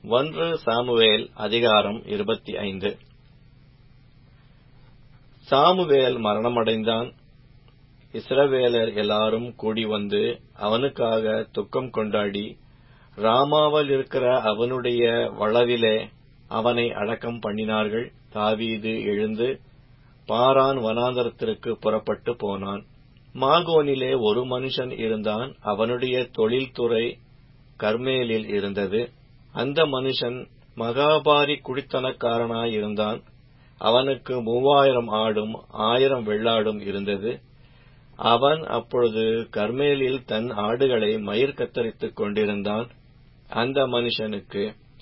ஒன்று சாமுவேல் அதிகாரம் இருபத்தி ஐந்து சாமுவேல் மரணமடைந்தான் இஸ்ரவேலர் எல்லாரும் கூடி வந்து அவனுக்காக துக்கம் கொண்டாடி ராமாவில் இருக்கிற அவனுடைய வளவிலே அவனை அடக்கம் பண்ணினார்கள் தாவீது எழுந்து பாரான் வனாந்தரத்திற்கு புறப்பட்டு போனான் மாகோனிலே ஒரு மனுஷன் இருந்தான் அவனுடைய தொழில்துறை கர்மேலில் இருந்தது அந்த மனுஷன் மகாபாரி குடித்தனக்காரனாயிருந்தான் அவனுக்கு மூவாயிரம் ஆடும் ஆயிரம் வெள்ளாடும் இருந்தது அவன் அப்பொழுது கர்மேலில் தன் ஆடுகளை மயிர் கத்தரித்துக் கொண்டிருந்தான் அந்த மனுஷனுக்கு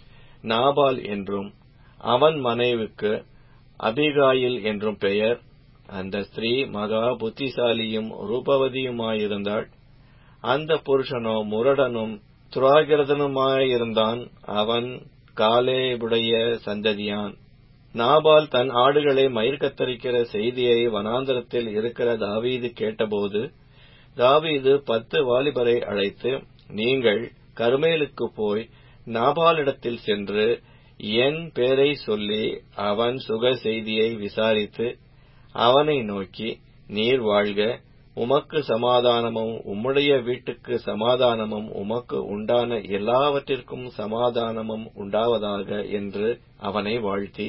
நாபால் என்றும் அவன் மனைவிக்கு அபிகாயில் என்றும் பெயர் அந்த ஸ்திரீ மகா புத்திசாலியும் ரூபவதியுமாயிருந்தாள் அந்த புருஷனோ முரடனும் துராகிரதனுமாயிருந்தான் அவன் காலேபுடைய சந்ததியான் நாபால் தன் ஆடுகளை மயிர் கத்தரிக்கிற செய்தியை வனாந்தரத்தில் இருக்கிற தாவீது கேட்டபோது தாவீது பத்து வாலிபரை அழைத்து நீங்கள் கருமேலுக்கு போய் நாபாலிடத்தில் சென்று என் பேரை சொல்லி அவன் சுக செய்தியை விசாரித்து அவனை நோக்கி நீர் வாழ்க உமக்கு சமாதானமும் உம்முடைய வீட்டுக்கு சமாதானமும் உமக்கு உண்டான எல்லாவற்றிற்கும் சமாதானமும் உண்டாவதாக என்று அவனை வாழ்த்தி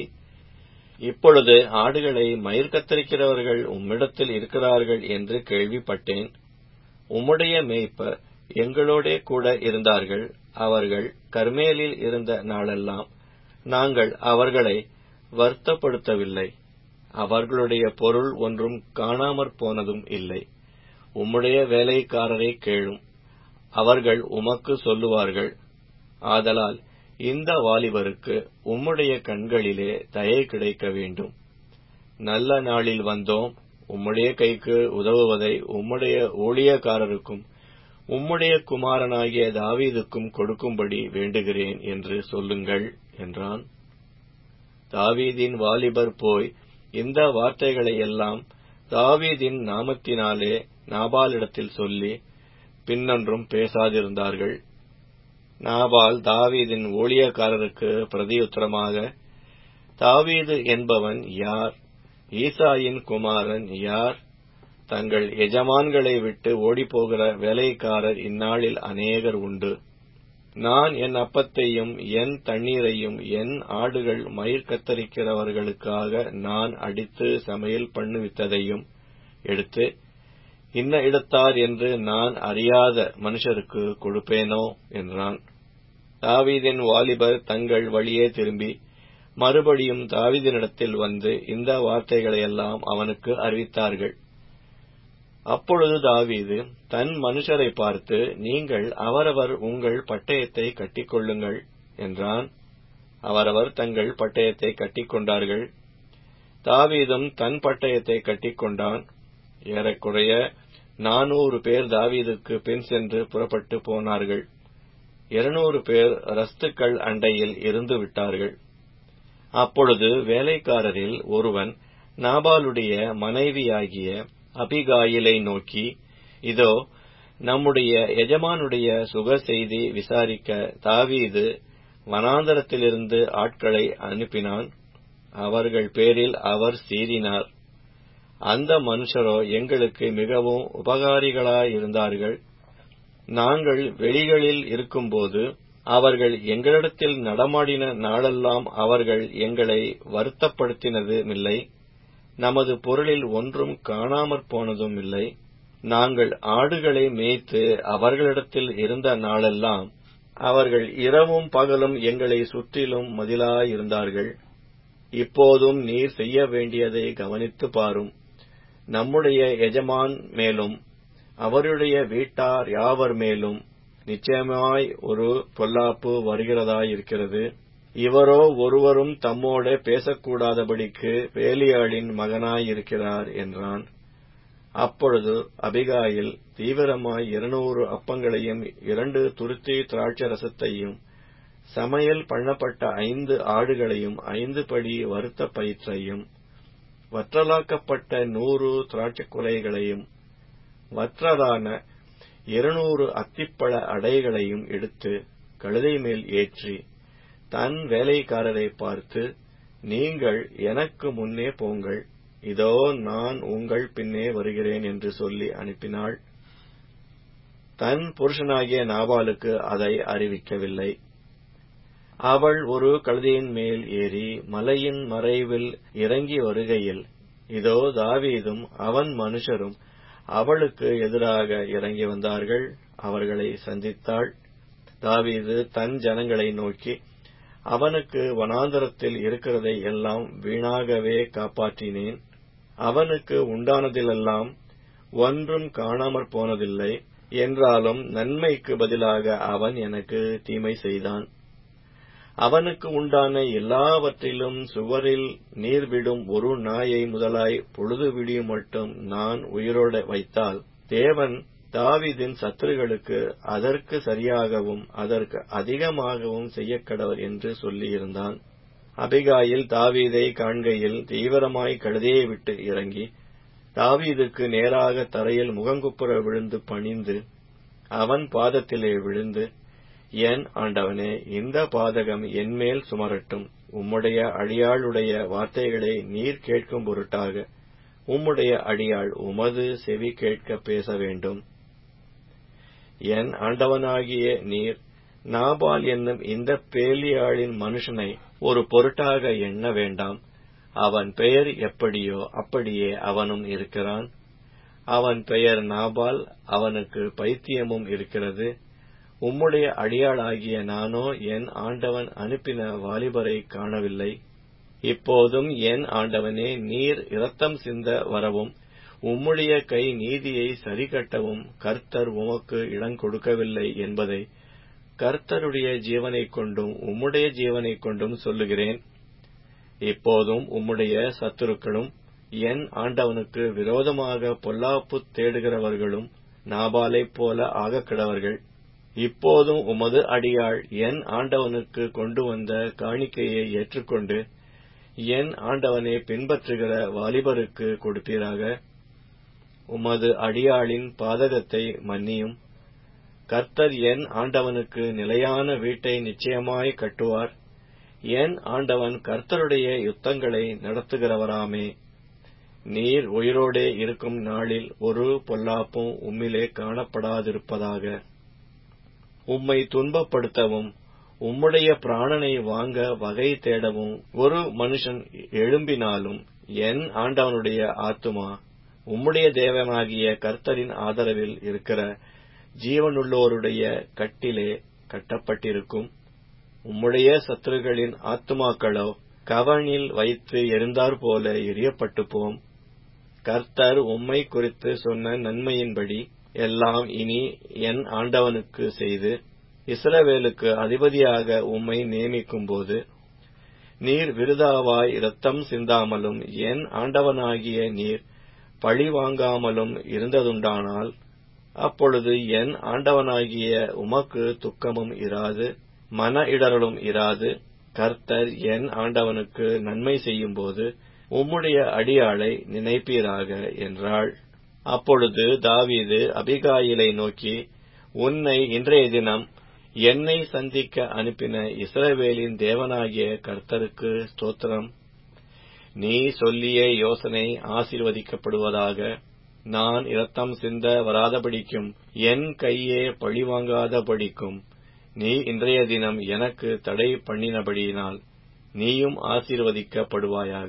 இப்பொழுது ஆடுகளை மயிர் கத்தரிக்கிறவர்கள் உம்மிடத்தில் இருக்கிறார்கள் என்று கேள்விப்பட்டேன் உம்முடைய மேய்ப்பர் எங்களோடே கூட இருந்தார்கள் அவர்கள் கர்மேலில் இருந்த நாளெல்லாம் நாங்கள் அவர்களை வருத்தப்படுத்தவில்லை அவர்களுடைய பொருள் ஒன்றும் காணாமற் போனதும் இல்லை உம்முடைய வேலைக்காரரை கேளும் அவர்கள் உமக்கு சொல்லுவார்கள் ஆதலால் இந்த வாலிபருக்கு உம்முடைய கண்களிலே தயை கிடைக்க வேண்டும் நல்ல நாளில் வந்தோம் உம்முடைய கைக்கு உதவுவதை உம்முடைய ஊழியக்காரருக்கும் உம்முடைய குமாரனாகிய தாவீதுக்கும் கொடுக்கும்படி வேண்டுகிறேன் என்று சொல்லுங்கள் என்றான் தாவீதின் வாலிபர் போய் இந்த வார்த்தைகளை எல்லாம் தாவீதின் நாமத்தினாலே நாபாலிடத்தில் சொல்லி பின்னொன்றும் பேசாதிருந்தார்கள் நாபால் தாவீதின் ஊழியக்காரருக்கு பிரதியுத்தரமாக தாவீது என்பவன் யார் ஈசாயின் குமாரன் யார் தங்கள் எஜமான்களை விட்டு ஓடிப்போகிற வேலைக்காரர் இந்நாளில் அநேகர் உண்டு நான் என் அப்பத்தையும் என் தண்ணீரையும் என் ஆடுகள் மயிர் கத்தரிக்கிறவர்களுக்காக நான் அடித்து சமையல் பண்ணுவித்ததையும் எடுத்து இன்ன இடத்தார் என்று நான் அறியாத மனுஷருக்கு கொடுப்பேனோ என்றான் தாவீதின் வாலிபர் தங்கள் வழியே திரும்பி மறுபடியும் தாவீதினிடத்தில் வந்து இந்த வார்த்தைகளையெல்லாம் அவனுக்கு அறிவித்தார்கள் அப்பொழுது தாவீது தன் மனுஷரை பார்த்து நீங்கள் அவரவர் உங்கள் பட்டயத்தை கட்டிக்கொள்ளுங்கள் என்றான் அவரவர் தங்கள் பட்டயத்தை கட்டிக்கொண்டார்கள் தாவீதும் தன் பட்டயத்தை கட்டிக்கொண்டான் ஏறக்குறைய நானூறு பேர் தாவீதுக்கு பின் சென்று புறப்பட்டு போனார்கள் இருநூறு பேர் ரஸ்துக்கள் அண்டையில் இருந்து விட்டார்கள் அப்பொழுது வேலைக்காரரில் ஒருவன் நாபாலுடைய மனைவியாகிய அபிகாயிலை நோக்கி இதோ நம்முடைய எஜமானுடைய சுக செய்தி விசாரிக்க தாவீது வனாந்தரத்திலிருந்து ஆட்களை அனுப்பினான் அவர்கள் பேரில் அவர் சீறினார் அந்த மனுஷரோ எங்களுக்கு மிகவும் உபகாரிகளாயிருந்தார்கள் நாங்கள் வெளிகளில் இருக்கும்போது அவர்கள் எங்களிடத்தில் நடமாடின நாளெல்லாம் அவர்கள் எங்களை வருத்தப்படுத்தினதுமில்லை நமது பொருளில் ஒன்றும் காணாமற் போனதும் இல்லை நாங்கள் ஆடுகளை மேய்த்து அவர்களிடத்தில் இருந்த நாளெல்லாம் அவர்கள் இரவும் பகலும் எங்களை சுற்றிலும் மதிலாயிருந்தார்கள் இப்போதும் நீர் செய்ய வேண்டியதை கவனித்து பாரும் நம்முடைய எஜமான் மேலும் அவருடைய வீட்டார் யாவர் மேலும் நிச்சயமாய் ஒரு பொல்லாப்பு வருகிறதாயிருக்கிறது இவரோ ஒருவரும் தம்மோட பேசக்கூடாதபடிக்கு வேலியாளின் மகனாயிருக்கிறார் என்றான் அப்பொழுது அபிகாயில் தீவிரமாய் இருநூறு அப்பங்களையும் இரண்டு துருத்தி திராட்சரசத்தையும் சமையல் பண்ணப்பட்ட ஐந்து ஆடுகளையும் ஐந்து படி வருத்த பயிற்றையும் வற்றலாக்கப்பட்ட நூறு திராட்சை குலைகளையும் வற்றலான இருநூறு அத்திப்பழ அடைகளையும் எடுத்து கழுதை மேல் ஏற்றி தன் வேலைக்காரரை பார்த்து நீங்கள் எனக்கு முன்னே போங்கள் இதோ நான் உங்கள் பின்னே வருகிறேன் என்று சொல்லி அனுப்பினாள் தன் புருஷனாகிய நாபாலுக்கு அதை அறிவிக்கவில்லை அவள் ஒரு கழுதையின் மேல் ஏறி மலையின் மறைவில் இறங்கி வருகையில் இதோ தாவீதும் அவன் மனுஷரும் அவளுக்கு எதிராக இறங்கி வந்தார்கள் அவர்களை சந்தித்தாள் தாவீது தன் ஜனங்களை நோக்கி அவனுக்கு வனாந்தரத்தில் இருக்கிறதை எல்லாம் வீணாகவே காப்பாற்றினேன் அவனுக்கு உண்டானதிலெல்லாம் ஒன்றும் காணாமற் போனதில்லை என்றாலும் நன்மைக்கு பதிலாக அவன் எனக்கு தீமை செய்தான் அவனுக்கு உண்டான எல்லாவற்றிலும் சுவரில் நீர் விடும் ஒரு நாயை முதலாய் பொழுது விடியும் மட்டும் நான் உயிரோட வைத்தால் தேவன் தாவிதின் சத்துருகளுக்கு அதற்கு சரியாகவும் அதற்கு அதிகமாகவும் செய்யக்கடவர் என்று சொல்லியிருந்தான் அபிகாயில் தாவீதை காண்கையில் தீவிரமாய் கழுதையை விட்டு இறங்கி தாவீதுக்கு நேராக தரையில் முகங்குப்புற விழுந்து பணிந்து அவன் பாதத்திலே விழுந்து என் ஆண்டவனே இந்த பாதகம் என்மேல் சுமரட்டும் உம்முடைய அடியாளுடைய வார்த்தைகளை நீர் கேட்கும் பொருட்டாக உம்முடைய அடியாள் உமது செவி கேட்க பேச வேண்டும் என் ஆண்டவனாகிய நீர் நாபால் என்னும் இந்த பேலியாளின் மனுஷனை ஒரு பொருட்டாக எண்ண வேண்டாம் அவன் பெயர் எப்படியோ அப்படியே அவனும் இருக்கிறான் அவன் பெயர் நாபால் அவனுக்கு பைத்தியமும் இருக்கிறது உம்முடைய அடியாளாகிய நானோ என் ஆண்டவன் அனுப்பின வாலிபரை காணவில்லை இப்போதும் என் ஆண்டவனே நீர் இரத்தம் சிந்த வரவும் உம்முடைய கை நீதியை சரிகட்டவும் கர்த்தர் உமக்கு இடம் கொடுக்கவில்லை என்பதை கர்த்தருடைய ஜீவனைக் கொண்டும் உம்முடைய ஜீவனைக் கொண்டும் சொல்லுகிறேன் இப்போதும் உம்முடைய சத்துருக்களும் என் ஆண்டவனுக்கு விரோதமாக பொல்லாப்பு தேடுகிறவர்களும் நாபாலைப் போல ஆகக்கிடவர்கள் இப்போதும் உமது அடியாள் என் ஆண்டவனுக்கு கொண்டு வந்த காணிக்கையை ஏற்றுக்கொண்டு என் ஆண்டவனை பின்பற்றுகிற வாலிபருக்கு கொடுப்பீராக உமது அடியாளின் பாதகத்தை மன்னியும் கர்த்தர் என் ஆண்டவனுக்கு நிலையான வீட்டை நிச்சயமாய் கட்டுவார் என் ஆண்டவன் கர்த்தருடைய யுத்தங்களை நடத்துகிறவராமே நீர் உயிரோடே இருக்கும் நாளில் ஒரு பொல்லாப்பும் உம்மிலே காணப்படாதிருப்பதாக உம்மை துன்பப்படுத்தவும் உம்முடைய பிராணனை வாங்க வகை தேடவும் ஒரு மனுஷன் எழும்பினாலும் என் ஆண்டவனுடைய ஆத்துமா உம்முடைய தேவனாகிய கர்த்தரின் ஆதரவில் இருக்கிற ஜீவனுள்ளோருடைய கட்டிலே கட்டப்பட்டிருக்கும் உம்முடைய சத்துருகளின் ஆத்துமாக்களோ கவனில் வைத்து எரிந்தாற் போல எரியப்பட்டு போம் கர்த்தர் உம்மை குறித்து சொன்ன நன்மையின்படி எல்லாம் இனி என் ஆண்டவனுக்கு செய்து இஸ்ரவேலுக்கு அதிபதியாக உம்மை நியமிக்கும்போது நீர் விருதாவாய் இரத்தம் சிந்தாமலும் என் ஆண்டவனாகிய நீர் பழி வாங்காமலும் இருந்ததுண்டானால் அப்பொழுது என் ஆண்டவனாகிய உமக்கு துக்கமும் இராது மன இடரலும் இராது கர்த்தர் என் ஆண்டவனுக்கு நன்மை செய்யும்போது உம்முடைய அடியாளை நினைப்பீராக என்றாள் அப்பொழுது தாவீது அபிகாயிலை நோக்கி உன்னை இன்றைய தினம் என்னை சந்திக்க அனுப்பின இஸ்ரவேலின் தேவனாகிய கர்த்தருக்கு ஸ்தோத்திரம் நீ சொல்லிய யோசனை ஆசீர்வதிக்கப்படுவதாக நான் இரத்தம் சிந்த வராதபடிக்கும் என் கையே பழிவாங்காதபடிக்கும் நீ இன்றைய தினம் எனக்கு தடை பண்ணினபடியினால் நீயும் ஆசீர்வதிக்கப்படுவாயாக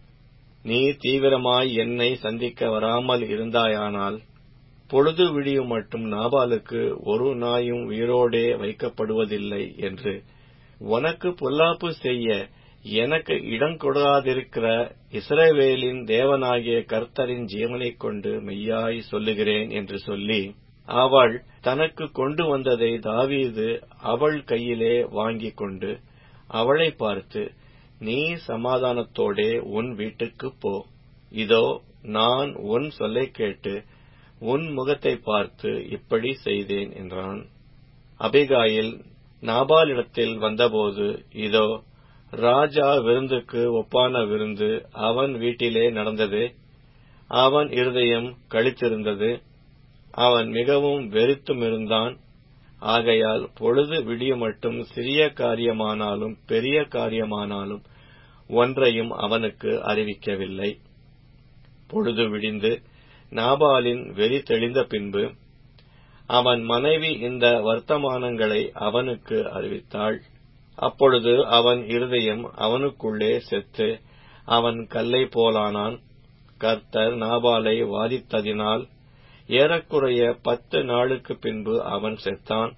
நீ தீவிரமாய் என்னை சந்திக்க வராமல் இருந்தாயானால் பொழுது விடியும் மட்டும் நாபாலுக்கு ஒரு நாயும் உயிரோடே வைக்கப்படுவதில்லை என்று உனக்கு பொல்லாப்பு செய்ய எனக்கு இடம் கொடாதிருக்கிற இஸ்ரவேலின் தேவனாகிய கர்த்தரின் ஜீவனைக் கொண்டு மெய்யாய் சொல்லுகிறேன் என்று சொல்லி அவள் தனக்கு கொண்டு வந்ததை தாவீது அவள் கையிலே வாங்கிக் கொண்டு அவளை பார்த்து நீ சமாதானத்தோடே உன் வீட்டுக்குப் போ இதோ நான் உன் சொல்லைக் கேட்டு உன் முகத்தை பார்த்து இப்படி செய்தேன் என்றான் அபிகாயில் நாபாலிடத்தில் வந்தபோது இதோ ராஜா விருந்துக்கு ஒப்பான விருந்து அவன் வீட்டிலே நடந்தது அவன் இருதயம் கழித்திருந்தது அவன் மிகவும் வெறித்துமிருந்தான் ஆகையால் பொழுது விடியுமட்டும் சிறிய காரியமானாலும் பெரிய காரியமானாலும் ஒன்றையும் அவனுக்கு அறிவிக்கவில்லை பொழுது விடிந்து நாபாலின் வெறி தெளிந்த பின்பு அவன் மனைவி இந்த வர்த்தமானங்களை அவனுக்கு அறிவித்தாள் அப்பொழுது அவன் இருதயம் அவனுக்குள்ளே செத்து அவன் கல்லை போலானான் கர்த்தர் நாபாலை வாதித்ததினால் ஏறக்குறைய பத்து நாளுக்கு பின்பு அவன் செத்தான்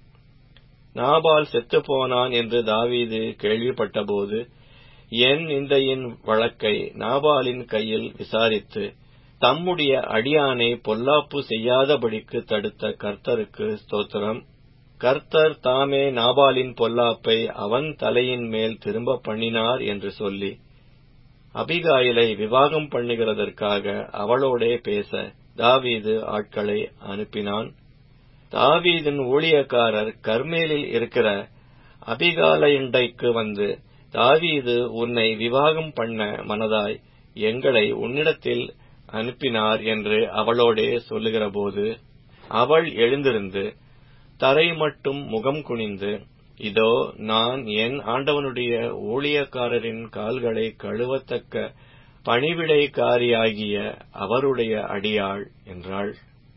நாபால் செத்துப்போனான் என்று தாவீது கேள்விப்பட்டபோது என் நிந்தையின் வழக்கை நாபாலின் கையில் விசாரித்து தம்முடைய அடியானை பொல்லாப்பு செய்யாதபடிக்கு தடுத்த கர்த்தருக்கு ஸ்தோத்திரம் கர்த்தர் தாமே நாபாலின் பொல்லாப்பை அவன் தலையின் மேல் திரும்ப பண்ணினார் என்று சொல்லி அபிகாயிலை விவாகம் பண்ணுகிறதற்காக அவளோடே பேச தாவீது ஆட்களை அனுப்பினான் தாவீதின் ஊழியக்காரர் கர்மேலில் இருக்கிற அபிகாலையண்டைக்கு வந்து தாவீது உன்னை விவாகம் பண்ண மனதாய் எங்களை உன்னிடத்தில் அனுப்பினார் என்று அவளோடே சொல்லுகிறபோது அவள் எழுந்திருந்து தரை மட்டும் முகம் குனிந்து இதோ நான் என் ஆண்டவனுடைய ஊழியக்காரரின் கால்களை கழுவத்தக்க பணிவிடைக்காரியாகிய அவருடைய அடியாள் என்றாள்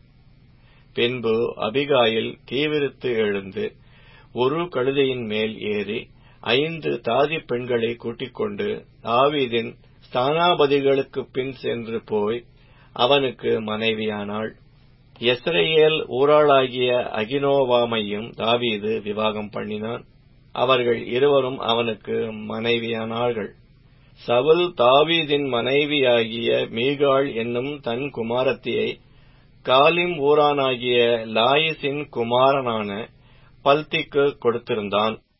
பின்பு அபிகாயில் தீவிரித்து எழுந்து ஒரு கழுதையின் மேல் ஏறி ஐந்து தாதி பெண்களை கூட்டிக் கொண்டு தாவீதின் ஸ்தானாபதிகளுக்கு பின் சென்று போய் அவனுக்கு மனைவியானாள் எஸ்ரேல் ஊராளாகிய அகினோவாமையும் தாவீது விவாகம் பண்ணினான் அவர்கள் இருவரும் அவனுக்கு மனைவியானார்கள் சவுல் தாவீதின் மனைவியாகிய மீகாள் என்னும் தன் குமாரத்தியை காலிம் ஊரானாகிய லாயிசின் குமாரனான பல்திக்கு கொடுத்திருந்தான்